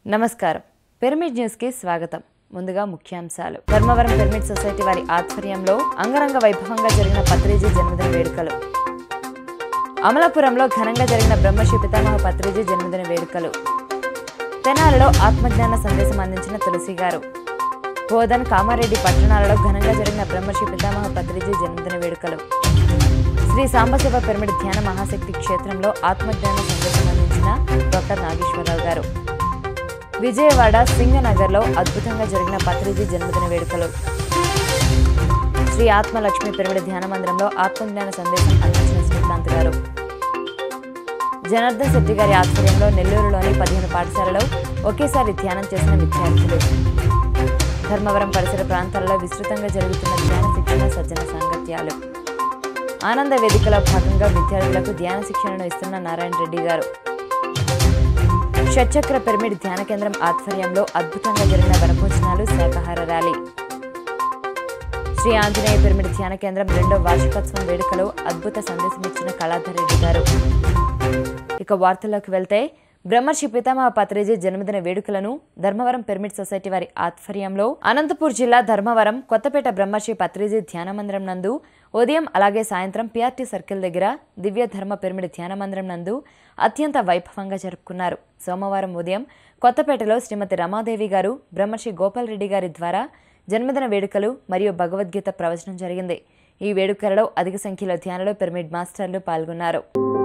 నమస్కారం పిరమిడ్ న్యూస్కి స్వాగతం ముందుగా ముఖ్యాంశాలు ధర్మవరం పిరమిడ్ సొసైటీ వారి ఆధ్వర్యంలో అంగరంగ వైభవంగా జరిగిన పత్రిజీ జన్మదిన వేడుకలు అమలాపురంలో ఘనంగా జరిగిన బ్రహ్మశ్రీ పితామహ పత్రిజీ జన్మదిన వేడుకలు తెనాలలో ఆత్మజ్ఞాన సందేశం అందించిన తులసి గారు బోధన్ కామారెడ్డి పట్టణాలలో ఘనంగా జరిగిన బ్రహ్మశ్రీ పితామహ పత్రిజీ జన్మదిన వేడుకలు శ్రీ సాంబశివ పిరమిడ్ ధ్యాన మహాశక్తి క్షేత్రంలో ఆత్మజ్ఞాన సందేశం అందించిన డాక్టర్ నాగేశ్వరరావు గారు విజయవాడ సింగనగర్లో అద్భుతంగా జరిగిన పత్రిజీ జన్మదిన వేడుకలు శ్రీ ఆత్మలక్ష్మి పిరమిడ్ ధ్యాన మందిరంలో ఆత్మజ్ఞాన సందేశం అందించిన శ్రీకాంత్ గారు జనార్దన్ శెట్టి గారి ఆధ్వర్యంలో నెల్లూరులోని పదిహేను పాఠశాలలో ఒకేసారి ధ్యానం చేసిన విద్యార్థులు ధర్మవరం పరిసర ప్రాంతాలలో విస్తృతంగా జరుగుతున్న ధ్యాన శిక్షణ సజ్జన సాంగత్యాలు ఆనంద వేదికలో భాగంగా విద్యార్థులకు ధ్యాన శిక్షణను ఇస్తున్న నారాయణ రెడ్డి గారు షట్చక్ర పిరమిడ్ ధ్యాన కేంద్రం ఆధ్వర్యంలో అద్భుతంగా జరిగిన వనభోజనాలు శాకాహార ర్యాలీ శ్రీ ఆంజనేయ పిరమిడ్ ధ్యాన కేంద్రం రెండో వార్షికోత్సవం వేడుకలో అద్భుత సందేశం ఇచ్చిన కళాధర్ రెడ్డి గారు ఇక వార్తల్లోకి వెళ్తే బ్రహ్మర్షి పితామహ పత్రిజీ జన్మదిన వేడుకలను ధర్మవరం పిరమిడ్ సొసైటీ వారి ఆధ్వర్యంలో అనంతపూర్ జిల్లా ధర్మవరం కొత్తపేట బ్రహ్మర్షి పత్రిజీ ధ్యాన మందిరం నందు ఉదయం అలాగే సాయంత్రం పిఆర్టీ సర్కిల్ దగ్గర దివ్య ధర్మ పిరమిడ్ ధ్యాన మందిరం నందు అత్యంత వైభవంగా జరుపుకున్నారు సోమవారం ఉదయం కొత్తపేటలో శ్రీమతి రమాదేవి గారు బ్రహ్మర్షి గోపాల్ రెడ్డి గారి ద్వారా జన్మదిన వేడుకలు మరియు భగవద్గీత ప్రవచనం జరిగింది ఈ వేడుకలలో అధిక సంఖ్యలో ధ్యానంలో పిరమిడ్ మాస్టర్లు పాల్గొన్నారు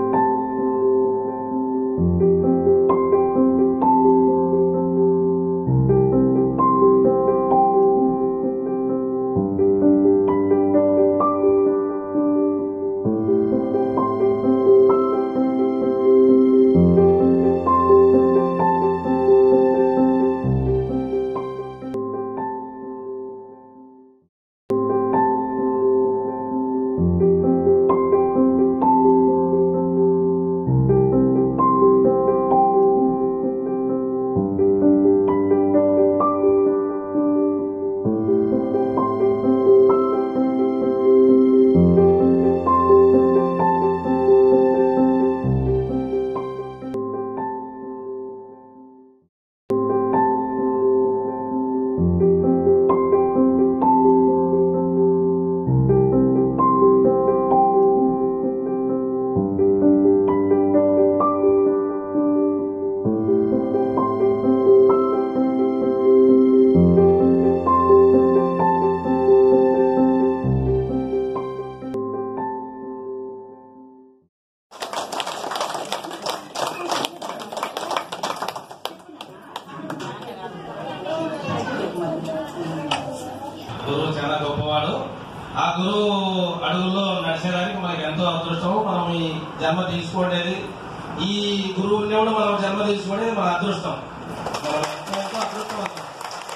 గురువు చాలా గొప్పవాడు ఆ గురువు అడుగుల్లో నడిచేదానికి మనకి ఎంతో అదృష్టం మనం ఈ జన్మ తీసుకునేది ఈ గురువుని కూడా మనం జన్మ తీసుకునేది మన అదృష్టం మనం ఎంతో ఎంతో అదృష్టవంతులం.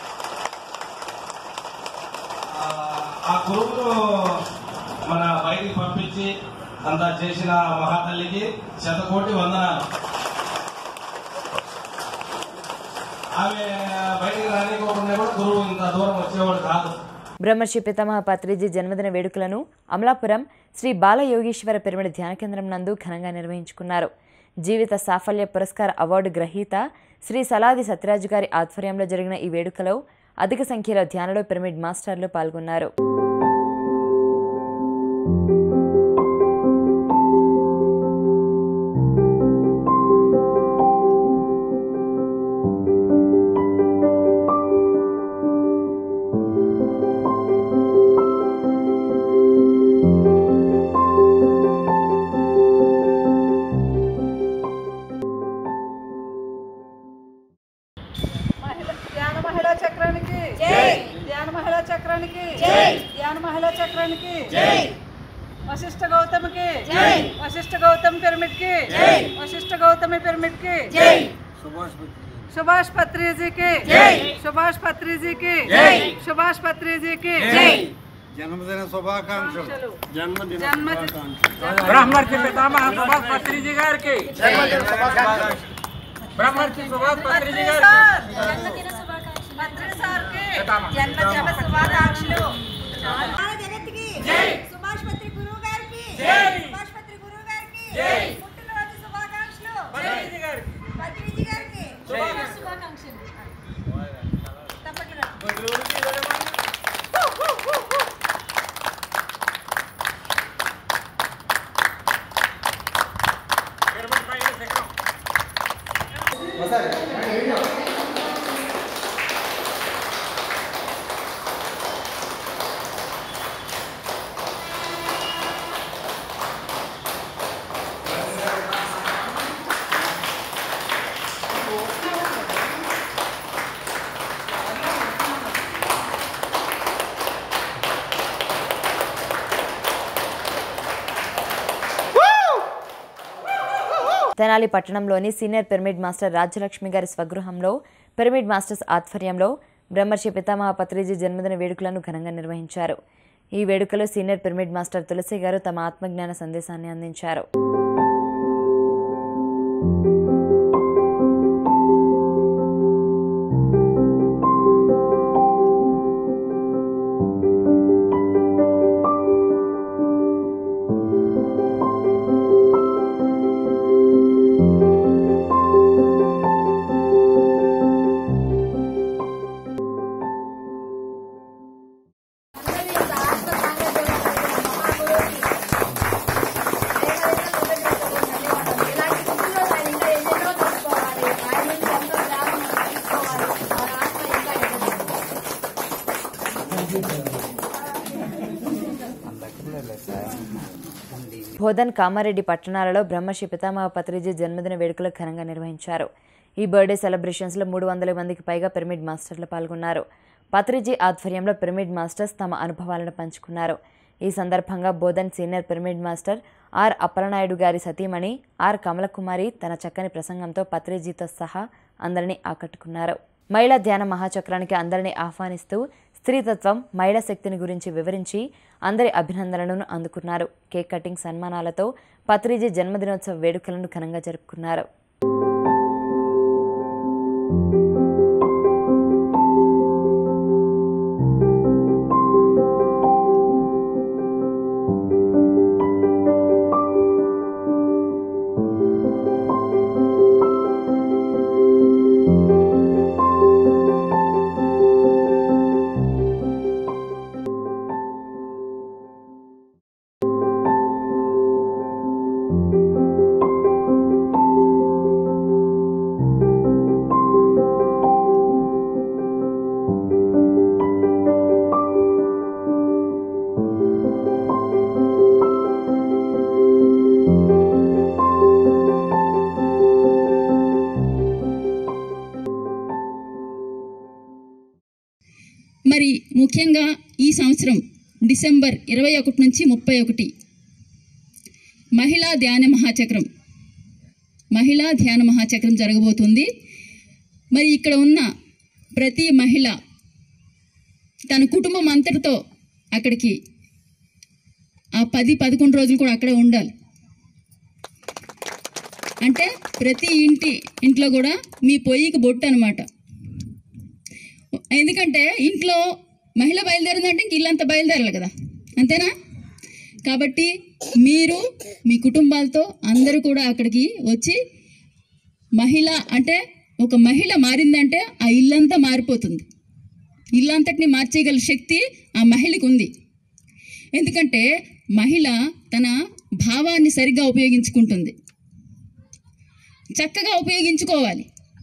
ఆ- ఆ గురువును మన బయటికి పంపించి అంత చేసిన మహాతల్లికి శతకోటి వందనాలు ఆమె బయటికి రానికోకుండా కూడా గురువు ఇంత దూరం వచ్చేవాడు కాదు బ్రహ్మర్షి పితామహ పత్రిజీ జన్మదిన వేడుకలను అమలాపురం శ్రీ బాలయోగీశ్వర పిరమిడ్ ధ్యాన కేంద్రం నందు ఘనంగా నిర్వహించుకున్నారు జీవిత సాఫల్య పురస్కార అవార్డు గ్రహీత శ్రీ సలాది సత్యరాజు గారి ఆధ్వర్యంలో జరిగిన ఈ వేడుకలో అధిక సంఖ్యలో ధ్యానలో పిరమిడ్ మాస్టర్లు పాల్గొన్నారు మహిళ ధ్యాన మహిళా చక్రానికి జై ధ్యాన మహిళా చక్రానికి జై ధ్యాన మహిళా చక్రానికి జై వశిష్ఠ గౌతమికి జై వశిష్ఠ గౌతమ్ పిరమిడ్ కి జై వశిష్ఠ గౌతమి పిరమిడ్ కి జై సుభాష్ పత్రిజీకి జై సుభాష్ పత్రిజీకి జై సుభాష్ పత్రిజీకి జై జన్మదిన శుభాకాంక్షలు జన్మదిన బ్రహ్మర్షి పితామహ సుభాష్ పత్రిజీ గారికి బ్రహ్మర్షి సుభాష్ పత్రిజీ గారికి పత్రి సార్కి జన్మదిన శుభాకాంక్షలు చాలా జగత్తుకి సుభాష్ పత్రి గురువు గారికి సుభాష్ పత్రి గురువు గారికి పుట్టినరోజు శుభాకాంక్షలు పత్రిజీ గారికి పత్రిజీ గారికి శుభాకాంక్షలు. శుభాకాంక్షలు తెనాలి పట్టణంలోని సీనియర్ పిరమిడ్ మాస్టర్ రాజ్యలక్ష్మి గారి స్వగృహంలో పిరమిడ్ మాస్టర్స్ ఆధ్వర్యంలో బ్రహ్మర్షి పితామహ పత్రిజీ జన్మదిన వేడుకలను ఘనంగా నిర్వహించారు ఈ వేడుకలో సీనియర్ పిరమిడ్ మాస్టర్ తులసి గారు తమ ఆత్మజ్ఞాన సందేశాన్ని అందించారు బోధన్ కామారెడ్డి పట్టణాలలో బ్రహ్మశ్రీ పితామహ పత్రిజీ జన్మదిన వేడుకలు ఘనంగా నిర్వహించారు ఈ బర్త్డే సెలబ్రేషన్స్లో మూడు వందల మందికి పైగా పిరమిడ్ మాస్టర్లు పాల్గొన్నారు పత్రిజీ ఆధ్వర్యంలో పిరమిడ్ మాస్టర్స్ తమ అనుభవాలను పంచుకున్నారు ఈ సందర్భంగా Bodhan senior pyramid master R Appalanaidu గారి సతీమణి ఆర్ కమలకుమారి తన చక్కని ప్రసంగంతో పత్రిజీతో సహా అందరినీ ఆకట్టుకున్నారు మహిళా ధ్యాన మహాచక్రానికి అందరినీ ఆహ్వానిస్తూ స్త్రీతత్వం మహిళా శక్తిని గురించి వివరించి అందరి అభినందనలను అందుకున్నారు కేక్ కటింగ్ సన్మానాలతో పత్రిజీ జన్మదినోత్సవ వేడుకలను ఘనంగా జరుపుకున్నారు మరి ముఖ్యంగా ఈ సంవత్సరం డిసెంబర్ ఇరవై ఒకటి నుంచి ముప్పై ఒకటి మహిళా ధ్యాన మహాచక్రం మహిళా ధ్యాన మహాచక్రం జరగబోతుంది మరి ఇక్కడ ఉన్న ప్రతి మహిళ తన కుటుంబం అంతటితో అక్కడికి ఆ పది పదకొండు రోజులు కూడా అక్కడే ఉండాలి అంటే ప్రతి ఇంటి ఇంట్లో కూడా మీ పొయ్యికి బొట్టు అనమాట ఎందుకంటే ఇంట్లో మహిళ బయలుదేరిందంటే ఇంక ఇల్లంతా బయలుదేరాలి కదా అంతేనా కాబట్టి మీరు మీ కుటుంబాలతో అందరూ కూడా అక్కడికి వచ్చి మహిళ అంటే ఒక మహిళ మారిందంటే ఆ ఇల్లంతా మారిపోతుంది ఇల్లంతటిని మార్చేయగల శక్తి ఆ మహిళకు ఉంది ఎందుకంటే మహిళ తన భావాన్ని సరిగ్గా ఉపయోగించుకుంటుంది చక్కగా ఉపయోగించుకోవాలి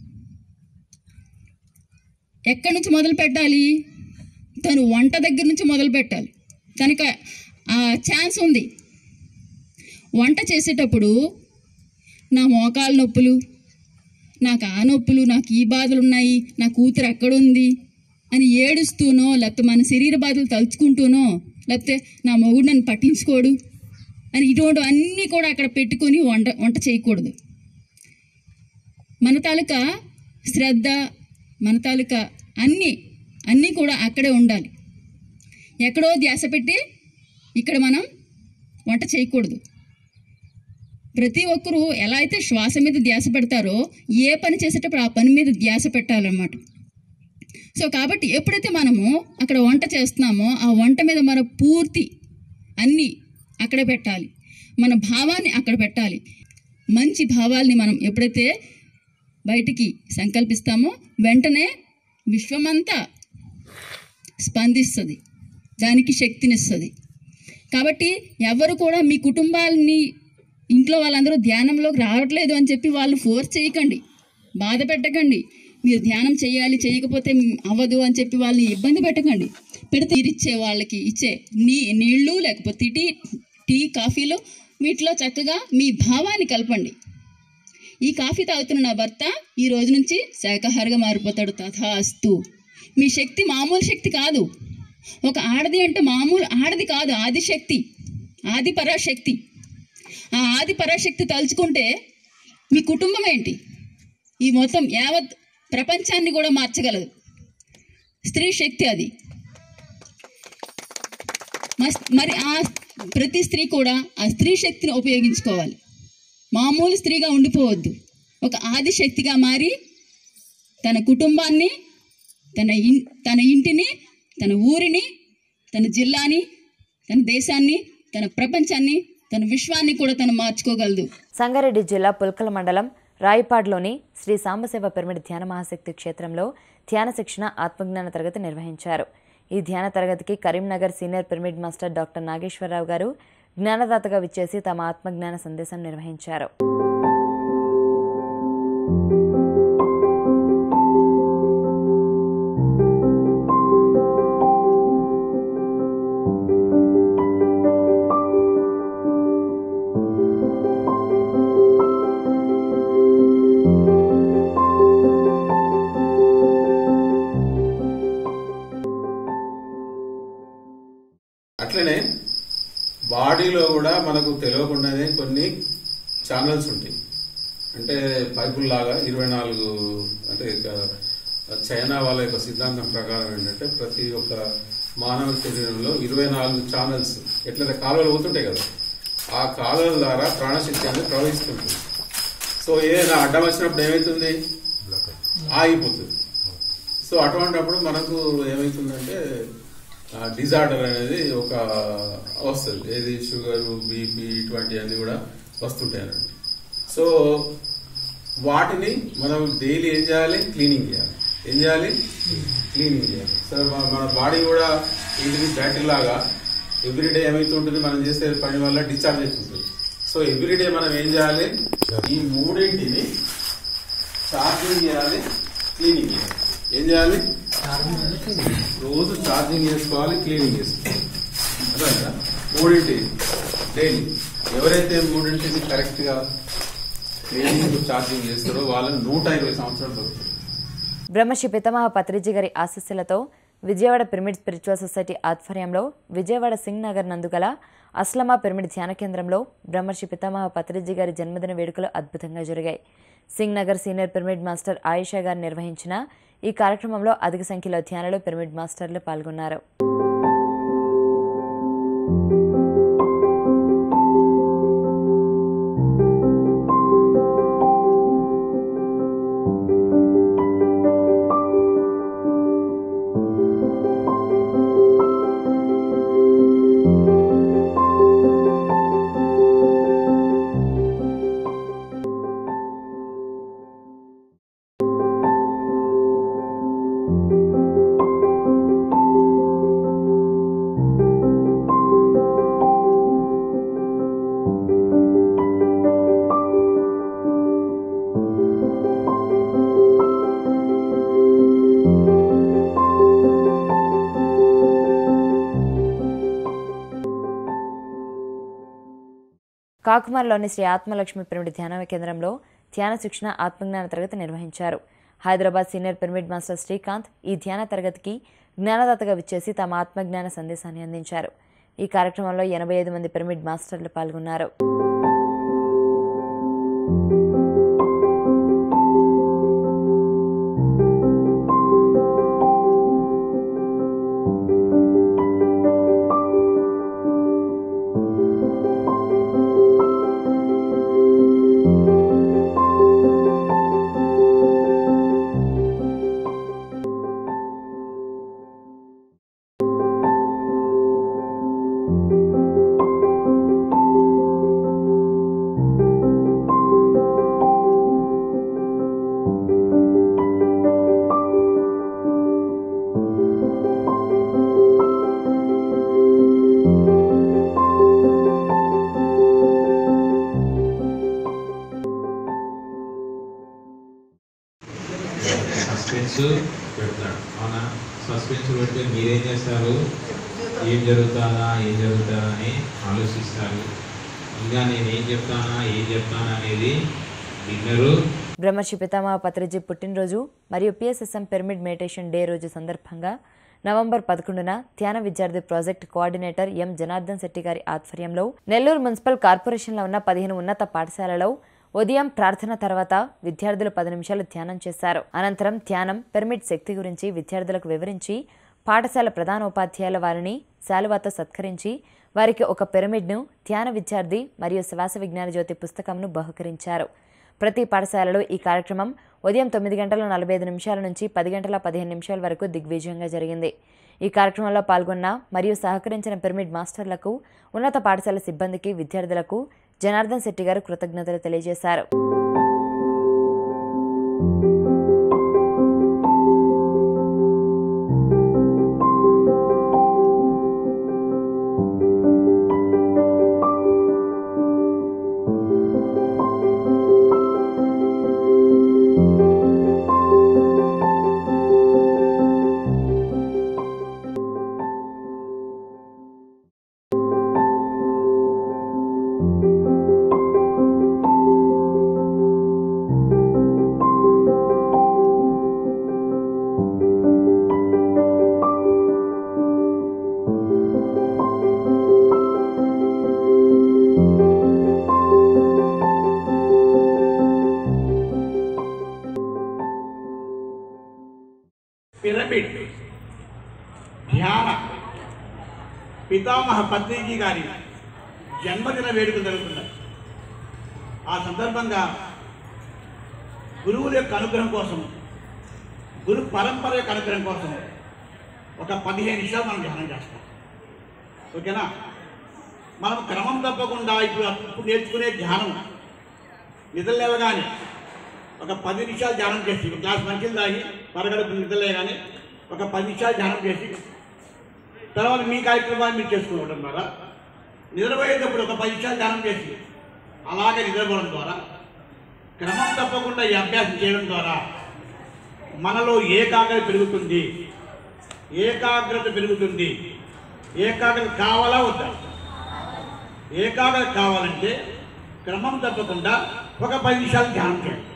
ఎక్కడి నుంచి మొదలు పెట్టాలి తను వంట దగ్గర నుంచి మొదలు పెట్టాలి తనకు ఆ ఛాన్స్ ఉంది వంట చేసేటప్పుడు నా మోకాలు నొప్పులు నాకు ఆ నొప్పులు నాకు ఈ బాధలు ఉన్నాయి నా కూతురు ఎక్కడుంది అని ఏడుస్తూనో లేకపోతే మన శరీర బాధలు తలుచుకుంటూనో లేకపోతే నా మొగుడు నన్ను పట్టించుకోడు అని ఇటువంటి అన్నీ కూడా అక్కడ పెట్టుకొని వంట వంట చేయకూడదు మన తాలూకా శ్రద్ధ మన తాలూకా అన్నీ అన్నీ కూడా అక్కడే ఉండాలి ఎక్కడో ధ్యాస పెట్టి ఇక్కడ మనం వంట చేయకూడదు ప్రతి ఒక్కరూ ఎలా అయితే శ్వాస మీద ధ్యాస పెడతారో ఏ పని చేసేటప్పుడు ఆ పని మీద ధ్యాస పెట్టాలన్నమాట సో కాబట్టి ఎప్పుడైతే మనము అక్కడ వంట చేస్తున్నామో ఆ వంట మీద మన పూర్తి అన్నీ అక్కడే పెట్టాలి మన భావాన్ని అక్కడ పెట్టాలి మంచి భావాల్ని మనం ఎప్పుడైతే బయటికి సంకల్పిస్తామో వెంటనే విశ్వమంతా స్పందిస్తుంది దానికి శక్తినిస్తుంది కాబట్టి ఎవరు కూడా మీ కుటుంబాలని ఇంట్లో వాళ్ళందరూ ధ్యానంలోకి రావట్లేదు అని చెప్పి వాళ్ళు ఫోర్స్ చేయకండి బాధ పెట్టకండి మీరు ధ్యానం చేయాలి చేయకపోతే అవ్వదు అని చెప్పి వాళ్ళని ఇబ్బంది పెట్టకండి పెడితే ఇచ్చే వాళ్ళకి ఇచ్చే నీ నీళ్ళు లేకపోతే టీ టీ కాఫీలు వీటిలో చక్కగా మీ భావాన్ని కలపండి ఈ కాఫీ తాగుతున్న నా భర్త ఈ రోజు నుంచి శాకాహారిగా మారిపోతాడు తథాస్తు మీ శక్తి మామూలు శక్తి కాదు ఒక ఆడది అంటే మామూలు ఆడది కాదు ఆదిశక్తి ఆది పరాశక్తి ఆ ఆది పరాశక్తి తలుచుకుంటే మీ కుటుంబం ఏంటి ఈ మొత్తం యావత్ ప్రపంచాన్ని కూడా మార్చగలదు స్త్రీ శక్తి అది మస్- మరి ఆ ప్రతి స్త్రీ కూడా ఆ స్త్రీ శక్తిని ఉపయోగించుకోవాలి మామూలు స్త్రీగా ఉండిపోవద్దు ఒక ఆది శక్తిగా మారి తన కుటుంబాన్ని తన ఇన్ తన ఇంటిని తన ఊరిని తన జిల్లాని తన దేశాన్ని తన ప్రపంచాన్ని తన విశ్వాన్ని కూడా తను మార్చుకోగలదు సంగారెడ్డి జిల్లా పుల్కల మండలం రాయిపాడ్లోని శ్రీ సాంబశివ పిరమిడ్ ధ్యాన మహాశక్తి క్షేత్రంలో ధ్యాన శిక్షణ ఆత్మజ్ఞాన తరగతి నిర్వహించారు ఈ ధ్యాన తరగతికి Karimnagar senior pyramid master doctor Nageswararao గారు జ్ఞానదాతగా విచ్చేసి తమ ఆత్మజ్ఞాన సందేశం నిర్వహించారు అట్లనే బాడీలో కూడా మనకు తెలియకుండానే కొన్ని ఛానల్స్ ఉంటాయి అంటే పైపుల్ లాగా ఇరవై నాలుగు అంటే ఇక చైనా వాళ్ళ యొక్క సిద్ధాంతం ప్రకారం ఏంటంటే ప్రతి ఒక్క మానవ శరీరంలో ఇరవై నాలుగు ఛానల్స్ ఎట్లయితే కాలువలు పోతుంటాయి కదా ఆ కాలువల ద్వారా ప్రాణశక్తి అనేది ప్రవహిస్తుంటుంది సో ఏదైనా అడ్డం వచ్చినప్పుడు ఏమవుతుంది ఆగిపోతుంది సో అటువంటిప్పుడు మనకు ఏమవుతుందంటే డిజార్డర్ అనేది ఒక వస్తుంది ఏది షుగర్ బీపీ ఇటువంటివన్నీ కూడా వస్తుంటాయి అన్నట్టు సో వాటిని మనం డైలీ ఏం చేయాలి క్లీనింగ్ చేయాలి ఏం చేయాలి క్లీనింగ్ చేయాలి సో మన- మన బాడీ కూడా ఏంటిది బ్యాటరీ లాగా ఎవ్రీడే ఏమైతుంటుంది మనం చేసే పని వల్ల డిశ్చార్జ్ అవుతుంటుంది సో ఎవ్రీడే మనం ఏం చేయాలి ఈ మూడింటిని ఛార్జింగ్ చేయాలి క్లీనింగ్ చేయాలి ఏం చేయాలి రోజు ఛార్జింగ్ చేసుకోవాలి క్లీనింగ్ చేసుకోవాలి అర్థమైందా మూడింటి డైలీ ఎవరైతే మూడింటిని కరెక్ట్ గా క్లీనింగ్ ఛార్జింగ్ చేస్తారో వాళ్ళని నూట ఇరవై సంవత్సరాలు దొరుకుతుంది బ్రహ్మశ్రీ పితామహ పత్రిజీ గారి ఆశీస్సులతో విజయవాడ పిరమిడ్ స్పిరిచువల్ సొసైటీ ఆధ్వర్యంలో విజయవాడ సింగ్ నగర్ నందుగల అస్లమా పిరమిడ్ ధ్యాన కేంద్రంలో బ్రహ్మశ్రీ పితామహ పత్రిజీ గారి జన్మదిన వేడుకలు అద్భుతంగా జరిగాయి Singh Nagar senior pyramid master Ayesha గారు నిర్వహించిన ఈ కార్యక్రమంలో అధిక సంఖ్యలో ధ్యానంలో పిరమిడ్ మాస్టర్లు పాల్గొన్నారు కాకుమార్లోని శ్రీ ఆత్మలక్ష్మి పిరమిడ్ ధ్యాన కేంద్రంలో ధ్యాన శిక్షణ ఆత్మజ్ఞాన తరగతి నిర్వహించారు Hyderabad senior pyramid master Srikanth ఈ ధ్యాన తరగతికి జ్ఞానదాతగా విచ్చేసి తమ ఆత్మజ్ఞాన సందేశాన్ని అందించారు ఈ కార్యక్రమంలో ఎనభై ఐదు మంది పిరమిడ్ మాస్టర్లు పాల్గొన్నారు సస్పెన్స్ పెడతాడు అవునా సస్పెన్స్ పెడితే మీరేం చేస్తారు ఏం జరుగుతుందా ఏం జరుగుతుందా అని ఆలోచిస్తారు ఇంకా నేను ఏం చెప్తానా ఏం చెప్తానా అనేది విన్నరు బ్రహ్మర్షి పితామహ పత్రిజీ పుట్టినరోజు మరియు పిఎస్ఎస్ఎం పిరమిడ్ మెడిటేషన్ డే రోజు సందర్భంగా నవంబర్ పదకొండున ధ్యాన విద్యార్థి project coordinator M Janardhan Shetty గారి ఆధ్వర్యంలో నెల్లూరు మున్సిపల్ కార్పొరేషన్లో ఉన్న పదిహేను ఉన్నత పాఠశాలలో ఉదయం ప్రార్థన తర్వాత విద్యార్థులు పది నిమిషాలు ధ్యానం చేశారు అనంతరం ధ్యానం పిరమిడ్ శక్తి గురించి విద్యార్థులకు వివరించి పాఠశాల ప్రధానోపాధ్యాయుల వారిని శాలువాతో సత్కరించి వారికి ఒక పిరమిడ్ను ధ్యాన విద్యార్థి మరియు శ్వాస విజ్ఞాన జ్యోతి పుస్తకంను బహుకరించారు ప్రతి పాఠశాలలో ఈ కార్యక్రమం ఉదయం తొమ్మిది గంటల నలభై ఐదు నిమిషాల నుంచి పది గంటల పదిహేను నిమిషాల వరకు దిగ్విజయంగా జరిగింది ఈ కార్యక్రమంలో పాల్గొన్న మరియు సహకరించిన పిరమిడ్ మాస్టర్లకు ఉన్నత పాఠశాల సిబ్బందికి విద్యార్థులకు జనార్దన్ శెట్టి గారు కృతజ్ఞతలు తెలియజేశారు పిరమిడ్ ధ్యాన పితామహ పత్రిజీ గారి జన్మదిన వేడుక జరుగుతున్నాయి ఆ సందర్భంగా గురువుల యొక్క అనుగ్రహం కోసం గురు పరంపర యొక్క అనుగ్రహం కోసం ఒక పదిహేను నిమిషాలు మనం ధ్యానం చేస్తాం ఓకేనా మనం క్రమం తప్పకుండా ఇప్పుడు ఇప్పుడు నేర్చుకునే ధ్యానం నిద్రలేవగానే ఒక పది నిమిషాలు ధ్యానం చేసి ఒక గ్లాస్ మంచిలు తాగి పరగడుపు నిద్రలేగానే ఒక పది నిమిషాలు ధ్యానం చేసి తర్వాత మీ కార్యక్రమాన్ని మీరు చేసుకోవడం ద్వారా నిద్రపోయేటప్పుడు ఒక పది నిమిషాలు ధ్యానం చేసి అలాగే నిద్రపోవడం ద్వారా క్రమం తప్పకుండా ఈ అభ్యాసం చేయడం ద్వారా మనలో ఏకాగ్రత పెరుగుతుంది ఏకాగ్రత పెరుగుతుంది ఏకాగ్రత కావాలా వద్దా ఏకాగ్రత కావాలంటే క్రమం తప్పకుండా ఒక పది నిమిషాలు ధ్యానం చేయండి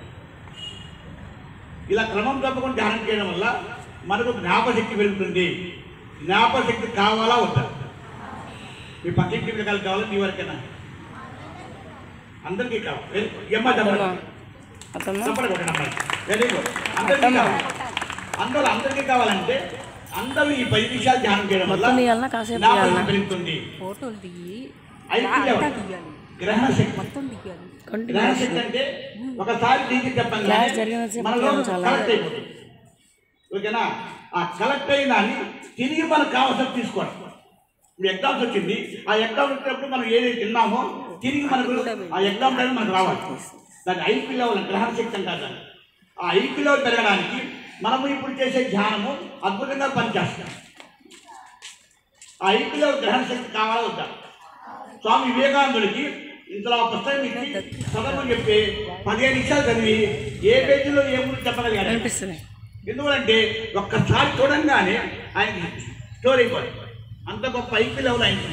ఇలా క్రమం తప్పకుండా ధ్యానం చేయడం వల్ల మనకు జ్ఞాపశక్తి పెరుగుతుంది జ్ఞాపశక్తి కావాలా వద్దా మీ పక్కింటి పిల్లకాయలు కావాలా మీ వరకేనా అందరికీ కావాలి ఎమ్మ చెప్పండి వెరీ గుడ్ అందరికీ కావాలి అందరూ అందరికీ కావాలంటే అందరూ ఈ పది నిమిషాలు ధ్యానం చేయడం వల్ల జ్ఞాపశక్తి పెరుగుతుంది ఐదు లెవెల్. గ్రహణ శక్తి గ్రహణ శక్తి అంటే ఒకసారి దీనికి చెప్పండి మనలో కలెక్ట్ అయిపోతుంది ఓకేనా ఆ కలెక్ట్ అయిన దాన్ని తిరిగి మనకు కావాల్సిన తీసుకోవడం ఇప్పుడు ఎగ్జామ్స్ వచ్చింది ఆ ఎగ్జామ్ వచ్చినప్పుడు మనం ఏదైతే తిన్నామో తిరిగి మనకు ఆ ఎగ్జామ్ టైం మనకు రావాలి దాన్ని ఐక్యూ లెవెల్ గ్రహణ శక్తి అంటారు దాన్ని ఆ ఐక్యూ లెవెల్ పెరగడానికి మనము ఇప్పుడు చేసే ధ్యానము అద్భుతంగా పనిచేస్తాం ఆ ఐక్యూ లెవెల్ గ్రహణ శక్తి కావాలా వద్దా స్వామి వివేకానందుడికి ఇంతలో ఆ పుస్తకం ఇచ్చి చదవమని చెప్పి పదిహేను నిమిషాలు చదివి ఏ పేజీలో ఏ ముందు చెప్పగలిగాడు ఎందుకంటే ఒక్కసారి చూడంగానే ఆయన స్టోర్ అయిపోయింది అంత గొప్ప ఐక్యూ లెవెల్ ఆయన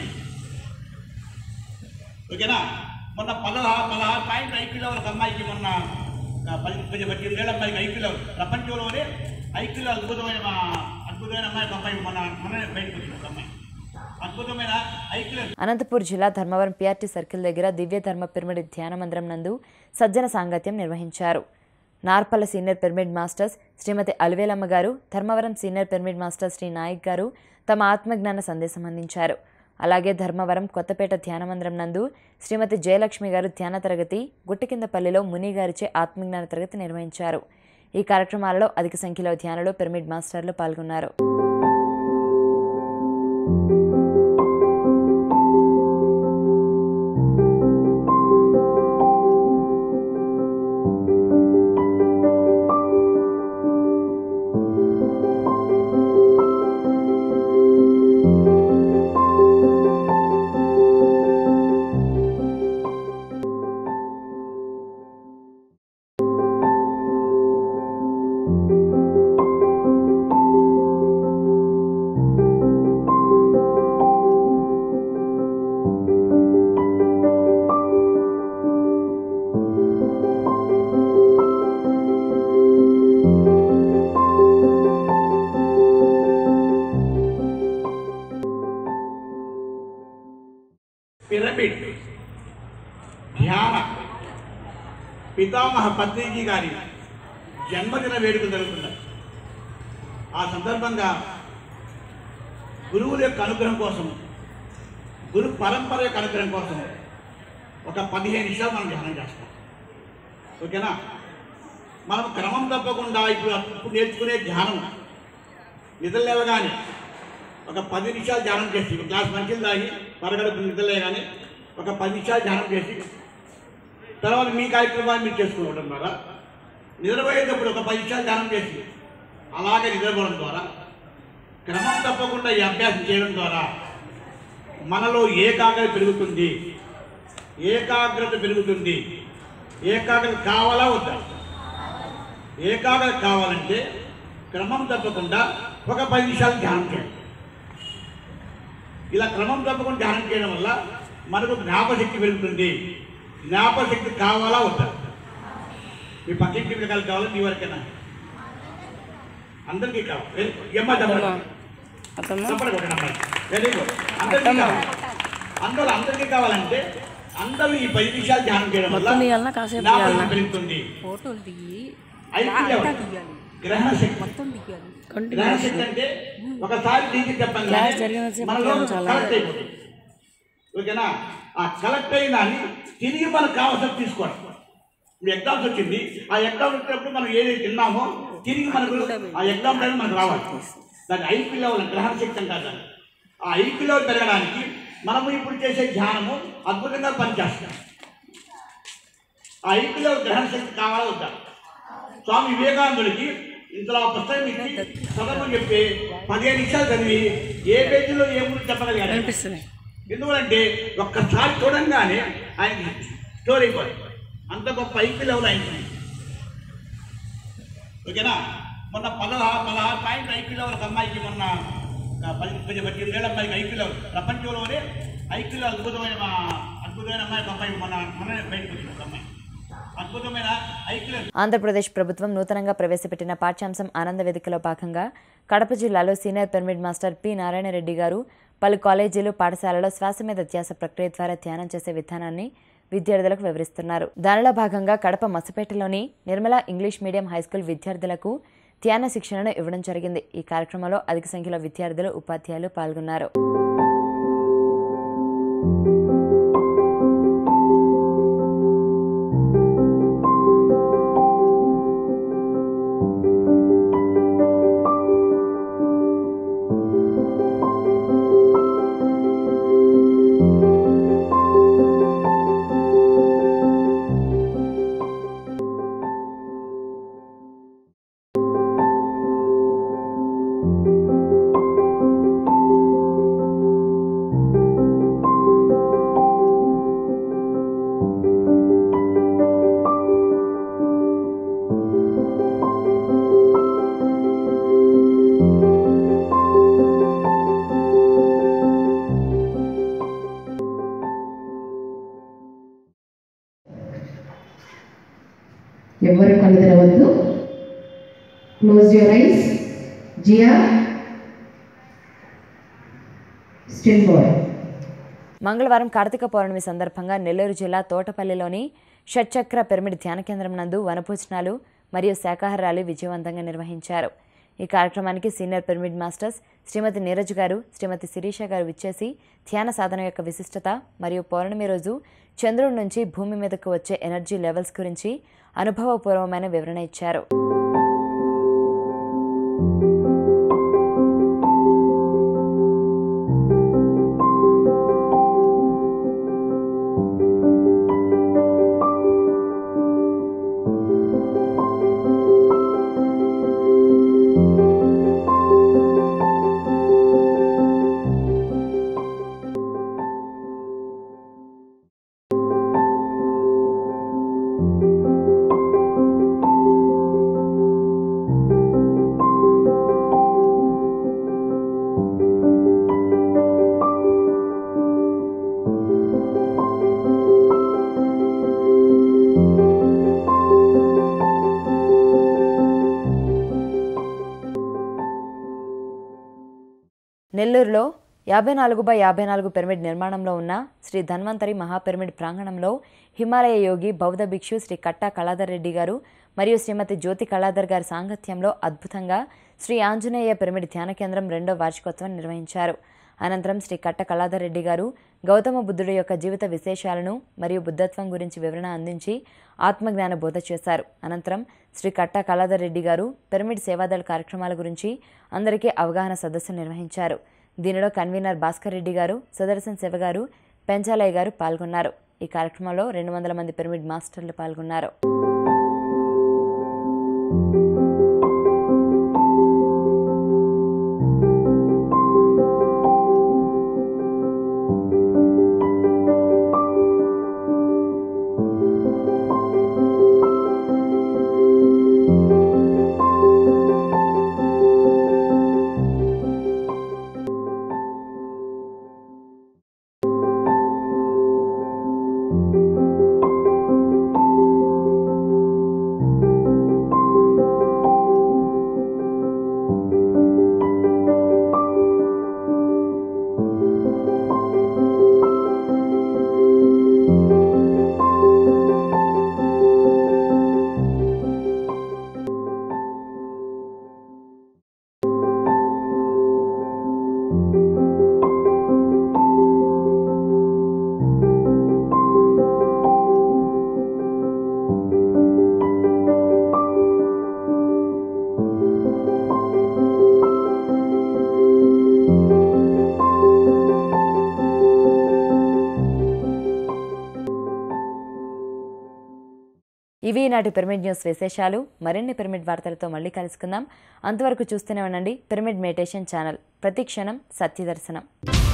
ఓకేనా మొన్న పదహారు పదహారు పాయింట్ ఐక్యూ లెవెల్ ఒక అమ్మాయికి మొన్న ఆ, పది పది పద్దెనిమిది వేల అమ్మాయికి ఐక్యూ లెవెల్ ప్రపంచంలోనే ఐక్యూ లెవెల్ అద్భుతమైన మా అద్భుతమైన అమ్మాయి ఒక అమ్మాయి మన మన బయటకు వచ్చింది ఒక అమ్మాయి అద్భుతమైన ఐక్యూ లెవెల్ అనంతపూర్ జిల్లా ధర్మవరం పిఆర్టీ సర్కిల్ దగ్గర దివ్య ధర్మ పిరమిడ్ ధ్యాన మందిరం నందు సజ్జన సాంగత్యం నిర్వహించారు Narpala senior pyramid masters Srimathi Alivelamma గారు Dharmavaram senior pyramid master Sri Nayak గారు తమ ఆత్మజ్ఞాన సందేశం అందించారు అలాగే ధర్మవరం కొత్తపేట ధ్యాన మందిరం నందు శ్రీమతి జయలక్ష్మి గారు ధ్యాన తరగతి గుట్టికిందపల్లిలో ముని గారిచే ఆత్మజ్ఞాన తరగతి నిర్వహించారు ఈ కార్యక్రమాలలో అధిక సంఖ్యలో ధ్యానులు పిరమిడ్ మాస్టర్లు పాల్గొన్నారు పితామహ పత్రిజీ గారి జన్మదిన వేడుకలు జరుగుతున్నాయి ఆ సందర్భంగా గురువుల యొక్క అనుగ్రహం కోసం గురు పరంపర యొక్క అనుగ్రహం కోసం ఒక పదిహేను నిమిషాలు మనం ధ్యానం చేస్తాం ఓకేనా మనం క్రమం తప్పకుండా ఇప్పుడు ఇప్పుడు నేర్చుకునే ధ్యానం నిద్ర లేవగానే ఒక పది నిమిషాలు ధ్యానం చేసి ఒక గ్లాస్ మంచిలు తాగి పరగడుపు నిద్ర లేగానే ఒక పది నిమిషాలు ధ్యానం చేసి తర్వాత మీ కార్యక్రమాన్ని మీరు చేసుకోవడం ద్వారా నిద్రపోయేటప్పుడు ఒక పది నిమిషాలు ధ్యానం చేసి అలాగే నిద్రపోవడం ద్వారా క్రమం తప్పకుండా ఈ అభ్యాసం చేయడం ద్వారా మనలో ఏకాగ్రత పెరుగుతుంది ఏకాగ్రత పెరుగుతుంది ఏకాగ్రత కావాలా వద్దా ఏకాగ్రత కావాలంటే క్రమం తప్పకుండా ఒక పది నిమిషాలు ధ్యానం చేయాలి ఇలా క్రమం తప్పకుండా ధ్యానం చేయడం వల్ల మనకు జ్ఞాపశక్తి పెరుగుతుంది జ్ఞాపశక్తి కావాలా వద్దా మీ పక్కింటి పిల్లకాయలు కావాలి మీ వరకేనా అందరికీ కావాలి ఎమ్మ చెప్పండి చెప్పండి కొట్టండి అమ్మాయి వెరీ గుడ్ అందరికీ కావాలి అందరూ అందరికీ కావాలంటే అందరూ ఈ పది నిమిషాలు ధ్యానం చేయడం వల్ల మొత్తం తీయాలనా కాసేపు జ్ఞాపకం తీయాలనా? పెరుగుతుంది ఫోటోలు దిగి ఐదు లెవెల్. గ్రహణ శక్తి మొత్తం దిగాలి గ్రహణ శక్తి అంటే ఒకసారి దీనికి చెప్పండి క్లాస్ జరిగినంతసేపు మనలో గమనించాలా? కలెక్ట్ అయిపోతుంది ఓకేనా ఆ కలెక్ట్ అయిన దాన్ని తిరిగి మనకు కావాల్సిన తీసుకోండి ఇప్పుడు ఎగ్జామ్స్ వచ్చింది ఆ ఎగ్జామ్ వచ్చినప్పుడు మనం ఏదైతే తిన్నామో తిరిగి మనకు ఆ ఎగ్జామ్ టైం మనకు రావాలి దాన్ని ఐపీ లెవెల్ గ్రహణ శక్తి అంటారు దాన్ని ఆ ఐపీ లెవెల్ పెరగడానికి మనము ఇప్పుడు చేసే ధ్యానము అద్భుతంగా పనిచేస్తాం ఆ ఐపీ లెవెల్ గ్రహణ శక్తి కావాలా వద్దా స్వామి వివేకానందుడికి ఇంతలో ఆ పుస్తకం ఇచ్చి చదవమని చెప్పి పదిహేను నిమిషాలు చదివి ఏ పేజీలో ఏ ముందు చెప్పగలిగాడు అనిపిస్తుంది ఎందుకంటే ఒక్కసారి చూడంగానే ఆయన స్టోర్ అయిపోయింది అంత గొప్ప ఐపీ లెవెల్ అయింది ఓకేనా మొన్న పదహారు పదహారు పాయింట్ ఐపీ లెవెల్ ఒక అమ్మాయికి మొన్న ఆ, పది పది పద్దెనిమిది ఏళ్ళ అమ్మాయికి ఐపీ లెవెల్ ప్రపంచంలోనే ఐపీ లెవెల్ అద్భుతమైన మా అద్భుతమైన అమ్మాయి ఒక అమ్మాయి మొన్న మొన్న బయటకు వచ్చింది ఒక అమ్మాయి అద్భుతమైన ఐపీ లెవెల్ ఆంధ్రప్రదేశ్ ప్రభుత్వం నూతనంగా ప్రవేశపెట్టిన పాఠ్యాంశం ఆనంద వేదికలో భాగంగా కడప జిల్లాలో senior pyramid master P Narayanareddy గారు పలు కాలేజీలు పాఠశాలలో శ్వాస మీద ధ్యాస ప్రక్రియ ద్వారా ధ్యానం చేసే విధానాన్ని విద్యార్థులకు వివరిస్తున్నారు దానిలో భాగంగా కడప మసపేటలోని నిర్మలా ఇంగ్లీష్ మీడియం హైస్కూల్ విద్యార్థులకు ధ్యాన శిక్షణను ఇవ్వడం జరిగింది ఈ కార్యక్రమంలో అధిక సంఖ్యలో విద్యార్థులు ఉపాధ్యాయులు పాల్గొన్నారు ఎవరు కళ్ళు తెరవద్దు క్లోజ్ యువర్ ఐస్ జియా స్టిల్ బాయ్ మంగళవారం కార్తీక పౌర్ణమి సందర్భంగా నెల్లూరు జిల్లా తోటపల్లిలోని షట్చక్ర పిరమిడ్ ధ్యాన కేంద్రం నందు వనభోజనాలు మరియు శాకాహార ర్యాలీ విజయవంతంగా నిర్వహించారు ఈ కార్యక్రమానికి senior pyramid masters Srimathi Neeraj గారు శ్రీమతి శిరీష గారు విచ్చేసి ధ్యాన సాధన యొక్క విశిష్టత మరియు పౌర్ణమి రోజు చంద్రుడి నుంచి భూమి మీదకు వచ్చే ఎనర్జీ లెవెల్స్ గురించి అనుభవపూర్వమైన వివరణ ఇచ్చారు నెల్లూరులో యాభై నాలుగు బై యాభై నాలుగు పిరమిడ్ నిర్మాణంలో ఉన్న శ్రీ ధన్వంతరి మహాపిరమిడ్ ప్రాంగణంలో హిమాలయ యోగి బౌద్ధ భిక్షు శ్రీ కట్టా కళాధర్ రెడ్డి గారు మరియు శ్రీమతి జ్యోతి కళాధర్ గారి సాంగత్యంలో అద్భుతంగా శ్రీ ఆంజనేయ పిరమిడ్ ధ్యాన కేంద్రం రెండో వార్షికోత్సవం నిర్వహించారు అనంతరం శ్రీ కట్ట కళాధర్ రెడ్డి గారు గౌతమ బుద్ధుడి యొక్క జీవిత విశేషాలను మరియు బుద్ధత్వం గురించి వివరణ అందించి ఆత్మజ్ఞాన బోధ చేశారు అనంతరం శ్రీ కట్ట కళాధర్ రెడ్డి గారు పిరమిడ్ సేవాదళ కార్యక్రమాల గురించి అందరికీ అవగాహన సదస్సు నిర్వహించారు దీనిలో కన్వీనర్ భాస్కర్ రెడ్డి గారు సుదర్శన్ శివ గారు పెంచాలయ్య గారు పాల్గొన్నారు ఈ కార్యక్రమంలో రెండు వందల మంది పిరమిడ్ మాస్టర్లు పాల్గొన్నారు ఇవి నాటి పిరమిడ్ న్యూస్ విశేషాలు మరిన్ని పిరమిడ్ వార్తలతో మళ్ళీ కలుసుకుందాం అంతవరకు చూస్తూనే ఉండండి పిరమిడ్ మెడిటేషన్ ఛానల్ ప్రతి క్షణం సత్యదర్శనం